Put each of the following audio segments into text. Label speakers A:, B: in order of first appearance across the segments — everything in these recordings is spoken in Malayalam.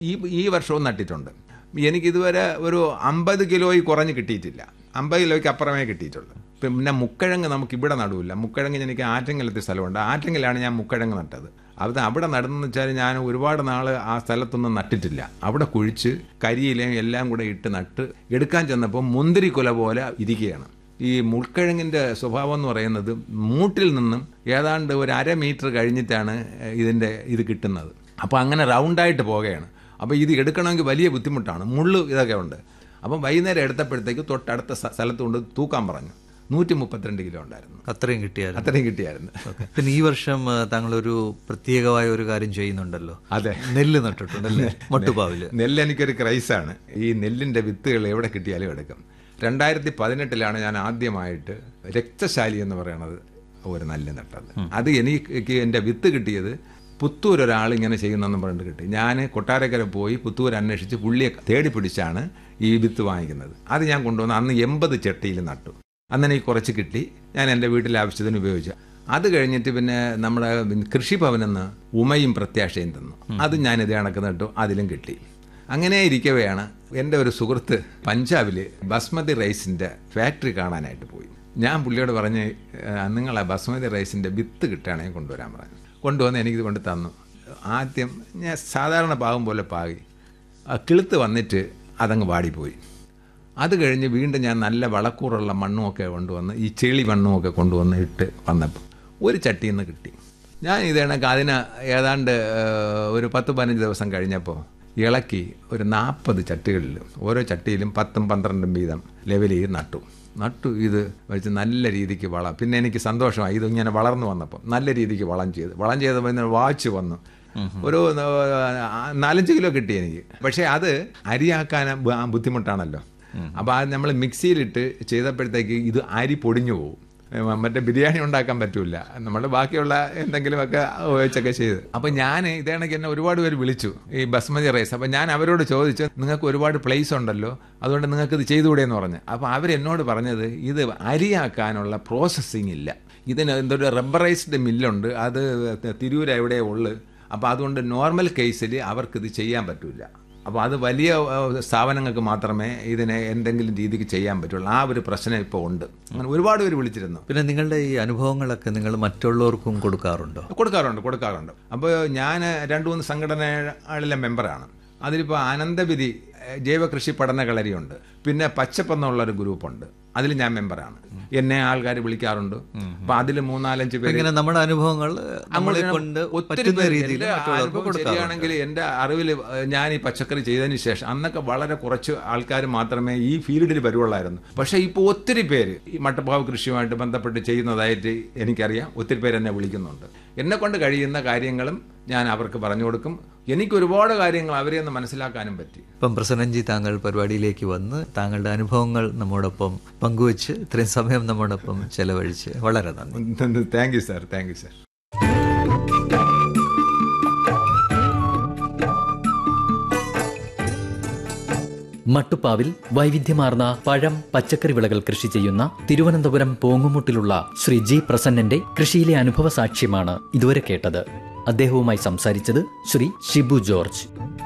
A: ഈ ഈ വർഷവും നട്ടിട്ടുണ്ട് എനിക്കിതുവരെ ഒരു അമ്പത് കിലോയിൽ കുറഞ്ഞ് കിട്ടിയിട്ടില്ല അമ്പത് കിലോയ്ക്ക് അപ്പുറമേ കിട്ടിയിട്ടുള്ളൂ പിന്നെ മുക്കഴങ്ങ് നമുക്ക് ഇവിടെ നടുവില്ല മുക്കഴങ്ങ് എനിക്ക് ആറ്റങ്കലത്തെ സ്ഥലമുണ്ട് ആറ്റങ്കിലാണ് ഞാൻ മുക്കഴങ്ങ് നട്ടത് അത് അവിടെ നടന്നെന്ന് വെച്ചാൽ ഞാൻ ഒരുപാട് നാൾ ആ സ്ഥലത്തൊന്നും നട്ടിട്ടില്ല അവിടെ കുഴിച്ച് കരിയിലയും എല്ലാം കൂടെ ഇട്ട് നട്ട് എടുക്കാൻ ചെന്നപ്പോൾ മുന്തിരി കുല പോലെ ഇരിക്കുകയാണ് ഈ മുൾക്കിഴങ്ങിൻ്റെ സ്വഭാവം എന്ന് പറയുന്നത് മൂട്ടിൽ നിന്നും ഏതാണ്ട് ഒരു അര മീറ്റർ കഴിഞ്ഞിട്ടാണ് ഇതിൻ്റെ ഇത് കിട്ടുന്നത് അപ്പോൾ അങ്ങനെ റൗണ്ടായിട്ട് പോവുകയാണ് അപ്പോൾ ഇത് എടുക്കണമെങ്കിൽ വലിയ ബുദ്ധിമുട്ടാണ് മുള്ളു ഇതൊക്കെ ഉണ്ട് അപ്പം വൈകുന്നേരം എടുത്തപ്പോഴത്തേക്ക് തൊട്ടടുത്ത സ്ഥ- സ്ഥലത്ത് കൊണ്ട് തൂക്കാൻ പറഞ്ഞു നൂറ്റി മുപ്പത്തിരണ്ട് കിലോ ഉണ്ടായിരുന്നു
B: അത്രയും കിട്ടിയായിരുന്നു
A: അത്രയും കിട്ടിയായിരുന്നു
B: ഓക്കെ. പിന്നെ ഈ വർഷം ആ, താങ്കളൊരു പ്രത്യേകമായ ഒരു കാര്യം ചെയ്യുന്നുണ്ടല്ലോ
A: അതെ
B: നെല്ല് നട്ടിട്ടുണ്ടല്ലേ മട്ടുപാവില്
A: നെല്ല് എനിക്കൊരു ക്രൈസാണ് ഈ നെല്ലിൻ്റെ വിത്തുകൾ എവിടെ കിട്ടിയാലും എടുക്കും രണ്ടായിരത്തി പതിനെട്ടിലാണ് ഞാൻ ആദ്യമായിട്ട് രക്തശാലി എന്ന് പറയുന്നത് ഒരു നെല്ല് നട്ടത് അത് എനിക്ക് എൻ്റെ വിത്ത് കിട്ടിയത് പുത്തൂർ ഒരാൾ ഇങ്ങനെ ചെയ്യുന്നെന്ന് പറഞ്ഞിട്ട് കിട്ടി ഞാൻ കൊട്ടാരക്കര പോയി പുത്തൂർ അന്വേഷിച്ച് പുള്ളിയെ തേടി പിടിച്ചാണ് ഈ വിത്ത് വാങ്ങിക്കുന്നത് അത് ഞാൻ കൊണ്ടുവന്ന് അന്ന് എൺപത് ചട്ടിയിൽ നട്ടു അന്ന് എനിക്ക് കുറച്ച് കിട്ടി ഞാൻ എൻ്റെ വീട്ടിലെ ആവശ്യത്തിന് ഉപയോഗിച്ചു അത് കഴിഞ്ഞിട്ട് പിന്നെ നമ്മുടെ കൃഷിഭവനിൽ നിന്ന് ഉമയും പ്രത്യാശയും തന്നു അത് ഞാൻ ഇത് കണക്ക് നട്ടു അതിലും കിട്ടി അങ്ങനെ ഇരിക്കവെയാണ് എൻ്റെ ഒരു സുഹൃത്ത് പഞ്ചാബിൽ ബസ്മതി റൈസിൻ്റെ ഫാക്ടറി കാണാനായിട്ട് പോയി ഞാൻ പുള്ളിയോട് പറഞ്ഞ് "ഏഹ്, നിങ്ങൾ ആ ബസ്മതി റൈസിൻ്റെ വിത്ത് കിട്ടുകയാണെങ്കിൽ കൊണ്ടുവരാൻ പറഞ്ഞു കൊണ്ടുവന്ന് എനിക്കിത് കൊണ്ട് തന്നു ആദ്യം ഞാൻ സാധാരണ പാകും പോലെ പാകി ആ കിളുത്ത് വന്നിട്ട് അതങ്ങ് വാടിപ്പോയി അത് കഴിഞ്ഞ് വീണ്ടും ഞാൻ നല്ല വളക്കൂറുള്ള മണ്ണുമൊക്കെ കൊണ്ടുവന്ന് ഈ ചെളി മണ്ണുമൊക്കെ കൊണ്ടുവന്ന് ഇട്ട് വന്നപ്പോൾ ഒരു ചട്ടിയിൽ നിന്ന് കിട്ടി ഞാൻ ഇത് കണക്ക് അതിന് ഏതാണ്ട് ഏഹ്, ഒരു പത്ത് പതിനഞ്ച് ദിവസം കഴിഞ്ഞപ്പോൾ ഇളക്കി ഒരു നാൽപ്പത് ചട്ടികളിൽ ഓരോ ചട്ടിയിലും പത്തും പന്ത്രണ്ടും വീതം ലെവൽ ചെയ്ത് നട്ടു നട്ടു ഇത് വെച്ച് നല്ല രീതിക്ക് വളം പിന്നെ എനിക്ക് സന്തോഷമായി ഇത് ഇങ്ങനെ വളർന്നു വന്നപ്പോൾ നല്ല രീതിക്ക് വളം ചെയ്ത് വളം ചെയ്തപ്പോൾ ഇന്ന് വാച്ച് വന്നു ഒരു ആ, നാലഞ്ച് കിലോ കിട്ടി എനിക്ക് പക്ഷേ അത് അരിയാക്കാൻ ബ- ബുദ്ധിമുട്ടാണല്ലോ അപ്പോൾ അത് നമ്മൾ മിക്സിയിലിട്ട് ചെയ്തപ്പോഴത്തേക്ക് ഇത് അരി പൊടിഞ്ഞു പോകും ഏ, മറ്റേ ബിരിയാണി ഉണ്ടാക്കാൻ പറ്റൂല നമ്മൾ ബാക്കിയുള്ള എന്തെങ്കിലുമൊക്കെ ഉപയോഗിച്ചൊക്കെ ചെയ്ത് അപ്പോൾ ഞാൻ ഇതേണക്ക് എന്നെ ഒരുപാട് പേര് വിളിച്ചു ഈ ബസ്മതി റൈസ് അപ്പോൾ ഞാൻ അവരോട് ചോദിച്ചു നിങ്ങൾക്ക് ഒരുപാട് പ്ലേസ് ഉണ്ടല്ലോ അതുകൊണ്ട് നിങ്ങൾക്ക് ഇത് ചെയ്തുകൂടെ എന്ന് പറഞ്ഞു അപ്പോൾ അവരെന്നോട് പറഞ്ഞത് ഇത് അരിയാക്കാനുള്ള പ്രോസസ്സിങ് ഇല്ല ഇതിന് എന്തൊരു റബ്ബറൈസ്ഡ് മില്ലുണ്ട് അത് തിരൂർ എവിടെയേ ഉള്ളു അപ്പോൾ അതുകൊണ്ട് നോർമൽ കേസിൽ അവർക്കിത് ചെയ്യാൻ പറ്റില്ല അപ്പോൾ അത് വലിയ ഏഹ്, സ്ഥാപനങ്ങൾക്ക് മാത്രമേ ഇതിനെ എന്തെങ്കിലും രീതിക്ക് ചെയ്യാൻ പറ്റുള്ളൂ ആ ഒരു പ്രശ്നം ഇപ്പോൾ ഉണ്ട് അങ്ങനെ ഒരുപാട് പേര് വിളിച്ചിരുന്നു
B: പിന്നെ നിങ്ങളുടെ ഈ അനുഭവങ്ങളൊക്കെ നിങ്ങൾ മറ്റുള്ളവർക്കും കൊടുക്കാറുണ്ടോ
A: കൊടുക്കാറുണ്ട് കൊടുക്കാറുണ്ട് അപ്പോൾ ഞാൻ രണ്ട് മൂന്ന് സംഘടനകളിലെ മെമ്പറാണ് അതിലിപ്പോൾ അനന്തവിധി ഏഹ്, ജൈവ കൃഷി പഠന കളരിയുണ്ട് പിന്നെ പച്ചപ്പെന്നുള്ളൊരു ഗ്രൂപ്പുണ്ട് അതിൽ ഞാൻ മെമ്പറാണ് എന്നെ ആൾക്കാർ വിളിക്കാറുണ്ട് അപ്പോൾ അതിൽ മൂന്നാലഞ്ച് പേര്
B: ഇങ്ങനെ നമ്മുടെ അനുഭവങ്ങൾ നമ്മളെ കൊണ്ട്
A: ഒത്തിരി
B: പറ്റുന്ന
A: പേര്
B: രീതിയിൽ
A: എൻ്റെ
B: മറ്റുള്ളവർക്ക്
A: അനുഭവം
B: കൊടുക്കാറുണ്ട്
A: ശരിയാണെങ്കിൽ എൻ്റെ അറിവിൽ ഞാൻ ഈ പച്ചക്കറി ചെയ്തതിന് ശേഷം അന്നൊക്കെ വളരെ കുറച്ച് ആൾക്കാർ മാത്രമേ ഈ ഫീൽഡിൽ വരുവുള്ളായിരുന്നു പക്ഷേ ഇപ്പോൾ ഒത്തിരി പേര് ഈ മട്ടപ്പാവ് കൃഷിയുമായിട്ട് ബന്ധപ്പെട്ട് ചെയ്യുന്നതായിട്ട് എനിക്കറിയാം ഒത്തിരി പേര് എന്നെ വിളിക്കുന്നുണ്ട് എന്നെ കൊണ്ട് കഴിയുന്ന കാര്യങ്ങളും ഞാൻ അവർക്ക് പറഞ്ഞു കൊടുക്കും എനിക്ക് ഒരുപാട് കാര്യങ്ങൾ അവരെ ഒന്ന് മനസ്സിലാക്കാനും പറ്റി
B: ഇപ്പം പ്രസന്നൻജി താങ്കൾ പരിപാടിയിലേക്ക് വന്ന് താങ്കളുടെ അനുഭവങ്ങൾ നമ്മോടൊപ്പം പങ്കുവച്ച് ഇത്രയും സമയം നമ്മോടൊപ്പം ചെലവഴിച്ച് വളരെ നന്ദി
A: thank you sir thank you sir
C: മട്ടുപ്പാവിൽ വൈവിധ്യമാർന്ന പഴം പച്ചക്കറി വിളകൾ കൃഷി ചെയ്യുന്ന തിരുവനന്തപുരം പോങ്ങുമുട്ടിലുള്ള ശ്രീ ജി പ്രസന്നന്റെ കൃഷിയിലെ അനുഭവ സാക്ഷ്യമാണ് ഇതുവരെ കേട്ടത് അദ്ദേഹവുമായി സംസാരിച്ചത് ശ്രീ ഷിബു ജോർജ്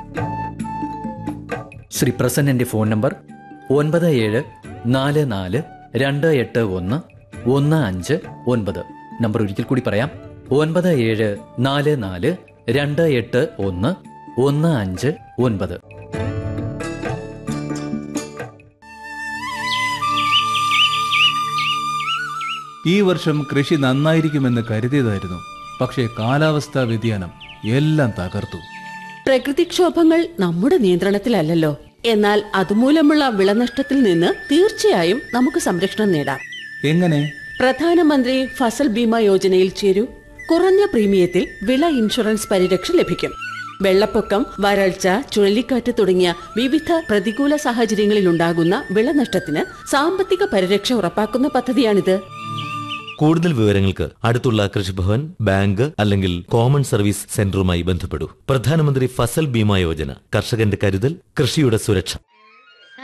C: ശ്രീ പ്രസന്നന്റെ ഫോൺ നമ്പർ ഒൻപത് ഏഴ് നാല് നാല് രണ്ട് എട്ട് ഒന്ന് ഒന്ന് അഞ്ച് ഒൻപത് നമ്പർ ഒരിക്കൽ കൂടി പറയാം ഒൻപത് ഏഴ് നാല് നാല് രണ്ട് എട്ട് ഒന്ന് ഒന്ന് അഞ്ച് ഒൻപത്
D: ഈ വർഷം കൃഷി നന്നായിരിക്കുമെന്ന് കരുതിയതായിരുന്നു പക്ഷേ കാലാവസ്ഥാ വ്യതിയാനം എല്ലാം തകർത്തു
E: പ്രകൃതിക്ഷോഭങ്ങൾ നമ്മുടെ നിയന്ത്രണത്തിലല്ലല്ലോ എന്നാൽ അതുമൂലമുള്ള വിളനഷ്ടത്തിൽ നിന്ന് തീർച്ചയായും നമുക്ക് സംരക്ഷണം നേടാം
D: എങ്ങനെ
E: പ്രധാനമന്ത്രി ഫസൽ ബീമ യോജനയിൽ ചേരൂ കുറഞ്ഞ പ്രീമിയത്തിൽ വിള ഇൻഷുറൻസ് പരിരക്ഷ ലഭിക്കും വെള്ളപ്പൊക്കം വരൾച്ച ചുഴലിക്കാറ്റ് തുടങ്ങിയ വിവിധ പ്രതികൂല സാഹചര്യങ്ങളിൽ ഉണ്ടാകുന്ന വിളനഷ്ടത്തിന് സാമ്പത്തിക പരിരക്ഷ ഉറപ്പാക്കുന്ന പദ്ധതിയാണിത്
F: കൂടുതൽ വിവരങ്ങൾക്ക് അടുത്തുള്ള കൃഷിഭവൻ ബാങ്ക് അല്ലെങ്കിൽ കോമൺ സർവീസ് സെന്ററുമായി ബന്ധപ്പെടൂ പ്രധാനമന്ത്രി ഫസൽ ബീമ യോജന കർഷകന്റെ കരുതൽ കൃഷിയുടെ സുരക്ഷ